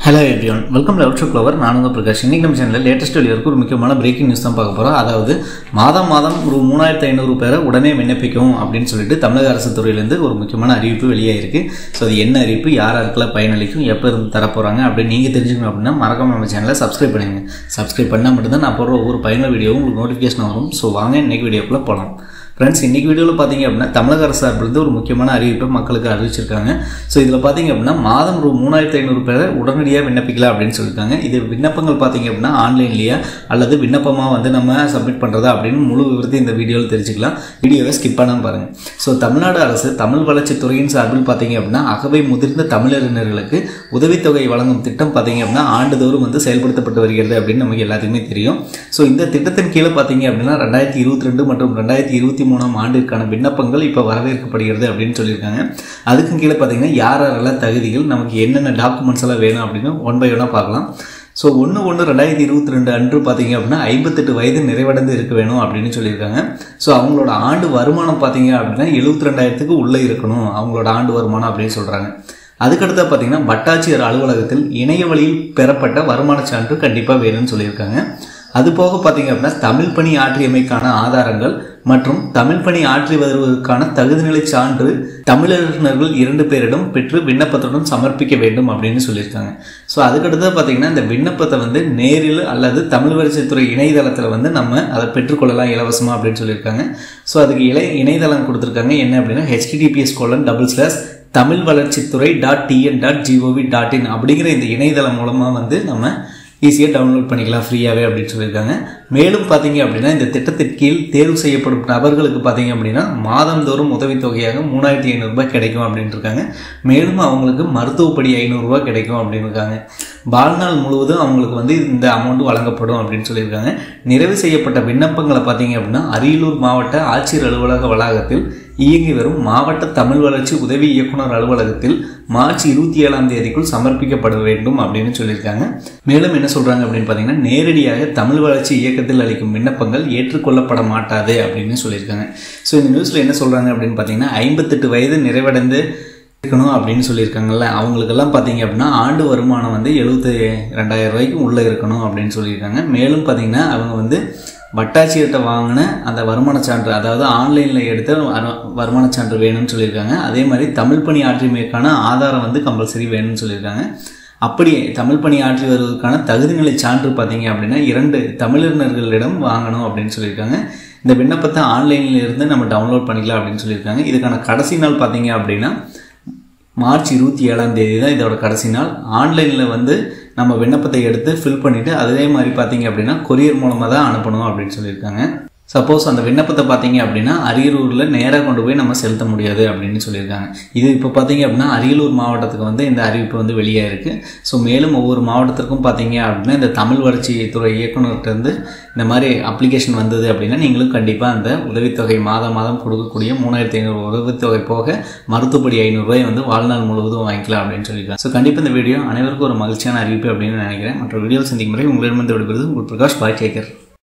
hello everyone welcome level to clever நான் உங்கள் பிரகாஷ் இன்னைக்கு நம்ம சேனலில் லேட்டஸ்ட் வெளியிருக்கு ஒரு முக்கியமான பிரேக்கிங் நியூஸ் தான் பார்க்க போகிறோம் அதாவது மாதம் மாதம் ஒரு மூணாயிரத்து ஐநூறு பேரை உடனே விண்ணப்பிக்கும் அப்படின்னு சொல்லிட்டு தமிழக அரசு துறையிலேருந்து ஒரு முக்கியமான அறிவிப்பு வெளியாயிருக்கு ஸோ அது என்ன அறிவிப்பு யார் யாருக்கெல்லாம் பயனளிக்கும் எப்போ இருந்து தரப்போகிறாங்க அப்படின்னு நீங்கள் தெரிஞ்சுக்கணும் அப்படின்னா மறக்காம நம்ம சேனலை சப்ஸ்கிரைப் பண்ணுங்க சப்ஸ்கிரைப் பண்ணால் மட்டும்தான் நான் போடுற ஒவ்வொரு பயனுள்ள வீடியோவும் உங்களுக்கு நோட்டிஃபிகேஷன் வரும் ஸோ வாங்க இன்னைக்கு வீடியோக்குள்ளே போகலாம் ஃப்ரெண்ட்ஸ் இன்றைக்கி வீடியோவில் பார்த்தீங்க அப்படின்னா தமிழக அரசு சார்பிலிருந்து ஒரு முக்கியமான அறிவிப்பை மக்களுக்கு அறிவிச்சிருக்காங்க ஸோ இதில் பார்த்தீங்க அப்படின்னா மாதம் ஒரு மூணாயிரத்தி ஐநூறு பேரை உடனடியாக விண்ணப்பிக்கலாம் அப்படின்னு சொல்லியிருக்காங்க இது விண்ணப்பங்கள் பார்த்தீங்க அப்படின்னா ஆன்லைன்லேயே அல்லது விண்ணப்பமாக வந்து நம்ம சப்மிட் பண்ணுறதா அப்படின்னு முழு விவரத்தை இந்த வீடியோவில் தெரிஞ்சுக்கலாம் வீடியோவை ஸ்கிப் பண்ணாமல் பாருங்கள் ஸோ தமிழ்நாடு அரசு தமிழ் வளர்ச்சித்துறையின் சார்பில் பார்த்தீங்க அப்படின்னா அகவை முதிர்ந்த தமிழறிஞர்களுக்கு உதவித்தொகை வழங்கும் திட்டம் பார்த்தீங்க அப்படின்னா ஆண்டுதோறும் வந்து செயல்படுத்தப்பட்டு வருகிறது அப்படின்னு நமக்கு எல்லாத்துக்குமே தெரியும் ஸோ இந்த திட்டத்தின் கீழே பார்த்தீங்க அப்படின்னா ரெண்டாயிரத்தி இருபத்தி ரெண்டு மற்றும் ரெண்டாயிரத்தி இருபத்தி மூணாம் ஆண்டிற்கான விண்ணப்பங்கள் இப்போ வரவேற்கப்படுகிறது அப்படின்னு சொல்லியிருக்காங்க அதுக்கும் கீழே பார்த்தீங்கன்னா யார் யாரெல்லாம் தகுதிகள் நமக்கு என்னென்ன டாக்குமெண்ட்ஸ் எல்லாம் வேணும் அப்படின்னு ஒன் பை ஒன்னாக பார்க்கலாம் ஸோ ஒன்று ஒன்று ரெண்டாயிரத்தி இருபத்தி ரெண்டு அன்று பார்த்தீங்க அப்படின்னா ஐம்பத்தெட்டு வயது நிறைவடைந்து இருக்க வேணும் அப்படின்னு சொல்லியிருக்காங்க ஸோ அவங்களோட ஆண்டு வருமானம் பார்த்தீங்க அப்படின்னா எழுபத்தி ரெண்டாயிரத்துக்கு உள்ளே இருக்கணும் அவங்களோட ஆண்டு வருமானம் அப்படின்னு சொல்கிறாங்க அதுக்கடுத்து பார்த்தீங்கன்னா வட்டாட்சியர் அலுவலகத்தில் இணைய வழியில் பெறப்பட்ட வருமான சான்று கண்டிப்பாக வேணும்னு சொல்லியிருக்காங்க அது போக பார்த்தீங்க அப்படின்னா தமிழ் பணி ஆற்றியமைக்கான ஆதாரங்கள் மற்றும் தமிழ் பணி ஆற்றி வருவதற்கான தகுதிநிலை சான்று தமிழறிஞர்கள் இரண்டு பேரிடம் பெற்று விண்ணப்பத்துடன் சமர்ப்பிக்க வேண்டும் அப்படின்னு சொல்லியிருக்காங்க ஸோ அதுக்கடுத்து பார்த்தீங்கன்னா இந்த விண்ணப்பத்தை வந்து நேரில் அல்லது தமிழ் வரிசைத்துறை இணையதளத்தில் வந்து நம்ம அதை பெற்றுக்கொள்ளலாம் இலவசமாக அப்படின்னு சொல்லியிருக்காங்க ஸோ அதுக்கு இலை இணையதளம் கொடுத்துருக்காங்க என்ன அப்படின்னா HTTPS colon double slash Tamil வளர்ச்சித்துறை dot TN dot GOV dot in அப்படிங்கிற இந்த இணையதளம் மூலமாக வந்து நம்ம ஈஸியாக டவுன்லோட் பண்ணிக்கலாம் ஃப்ரீயாகவே அப்படின்னு சொல்லியிருக்காங்க மேலும் பார்த்தீங்க அப்படின்னா இந்த திட்டத்தின் கீழ் தேர்வு செய்யப்படும் நபர்களுக்கு பார்த்தீங்க அப்படின்னா மாதந்தோறும் உதவித்தொகையாக மூணாயிரத்தி ஐநூறுரூபா கிடைக்கும் அப்படின்னு இருக்காங்க மேலும் அவங்களுக்கு மருத்துவப்படி ஐநூறுரூவா கிடைக்கும் அப்படின்னு இருக்காங்க வாழ்நாள் முழுவதும் அவங்களுக்கு வந்து இந்த அமௌண்ட் வழங்கப்படும் அப்படின்னு சொல்லியிருக்காங்க நிறைவு செய்யப்பட்ட விண்ணப்பங்களை பார்த்தீங்க அப்படின்னா அரியலூர் மாவட்ட ஆட்சியர் அலுவலக வளாகத்தில் இயங்கி வரும் மாவட்ட தமிழ் வளர்ச்சி உதவி இயக்குனர் அலுவலகத்தில் மார்ச் இருபத்தி ஏழாம் தேதிக்குள் சமர்ப்பிக்கப்பட வேண்டும் அப்படின்னு சொல்லியிருக்காங்க மேலும் என்ன சொல்றாங்க அப்படின்னு பார்த்தீங்கன்னா நேரடியாக தமிழ் வளர்ச்சி இயக்கத்தில் அளிக்கும் விண்ணப்பங்கள் ஏற்றுக்கொள்ளப்பட மாட்டாது அப்படின்னு சொல்லியிருக்காங்க ஸோ இந்த நியூஸில் என்ன சொல்றாங்க அப்படின்னு பார்த்தீங்கன்னா ஐம்பத்தெட்டு வயது நிறைவடைந்து இருக்கணும் அப்படின்னு சொல்லியிருக்காங்கல்ல அவங்களுக்கெல்லாம் பார்த்தீங்க அப்படின்னா ஆண்டு வருமானம் வந்து எழுபத்தி ரெண்டாயிரம் ரூபாய்க்கு உள்ளே இருக்கணும் அப்படின்னு சொல்லியிருக்காங்க மேலும் பார்த்தீங்கன்னா அவங்க வந்து வட்டாட்சியர்கிட்ட வாங்கின அந்த வருமான சான்று அதாவது ஆன்லைனில் எடுத்த வருமான சான்று வேணும்னு சொல்லியிருக்காங்க அதே மாதிரி தமிழ் பணி ஆற்றியமைக்கான ஆதாரம் வந்து கம்பல்சரி வேணும்னு சொல்லியிருக்காங்க அப்படி தமிழ் பணி ஆற்றி வருவதற்கான தகுதிநிலை சான்று பார்த்தீங்க அப்படின்னா இரண்டு தமிழறிஞர்களிடம் வாங்கணும் அப்படின்னு சொல்லியிருக்காங்க இந்த விண்ணப்பத்தை ஆன்லைனில் இருந்து நம்ம டவுன்லோட் பண்ணிக்கலாம் அப்படின்னு சொல்லியிருக்காங்க இதுக்கான கடைசி நாள் பார்த்தீங்க அப்படின்னா மார்ச் இருபத்தி ஏழாம் தேதி தான் இதோட கடைசி நாள் ஆன்லைனில் வந்து நம்ம விண்ணப்பத்தை எடுத்து ஃபில் பண்ணிவிட்டு அதே மாதிரி பார்த்தீங்க அப்படின்னா கொரியர் மூலமாக தான் அனுப்பணும் அப்படின்னு சொல்லியிருக்காங்க சப்போஸ் அந்த விண்ணப்பத்தை பார்த்தீங்க அப்படின்னா அரியலூரில் நேராக கொண்டு போய் நம்ம செலுத்த முடியாது அப்படின்னு சொல்லியிருக்காங்க இது இப்போ பார்த்தீங்க அப்படின்னா அரியலூர் மாவட்டத்துக்கு வந்து இந்த அறிவிப்பு வந்து வெளியாக இருக்குது ஸோ மேலும் ஒவ்வொரு மாவட்டத்திற்கும் பார்த்தீங்க அப்படின்னா இந்த தமிழ் வளர்ச்சித்துறை இயக்குநர்கிட்டருந்து இந்த மாதிரி அப்ளிகேஷன் வந்தது அப்படின்னா நீங்களும் கண்டிப்பாக அந்த உதவித்தொகை மாதம் மாதம் கொடுக்கக்கூடிய மூணாயிரத்தி ஐநூறு உதவித்தொகை போக மருத்துவப்படி ஐநூறுரூவாய் வந்து வாழ்நாள் முழுவதும் வாங்கிக்கலாம் அப்படின்னு சொல்லியிருக்காங்க ஸோ கண்டிப்பாக இந்த வீடியோ அனைவருக்கும் ஒரு மகிழ்ச்சியான அறிவிப்பு அப்படின்னு நினைக்கிறேன் மற்ற வீடியோ சந்திக்கும் முறை உங்களிடமிருந்து விடுபடுறது உங்கள் பிரகாஷ் பாய் டேக்கர்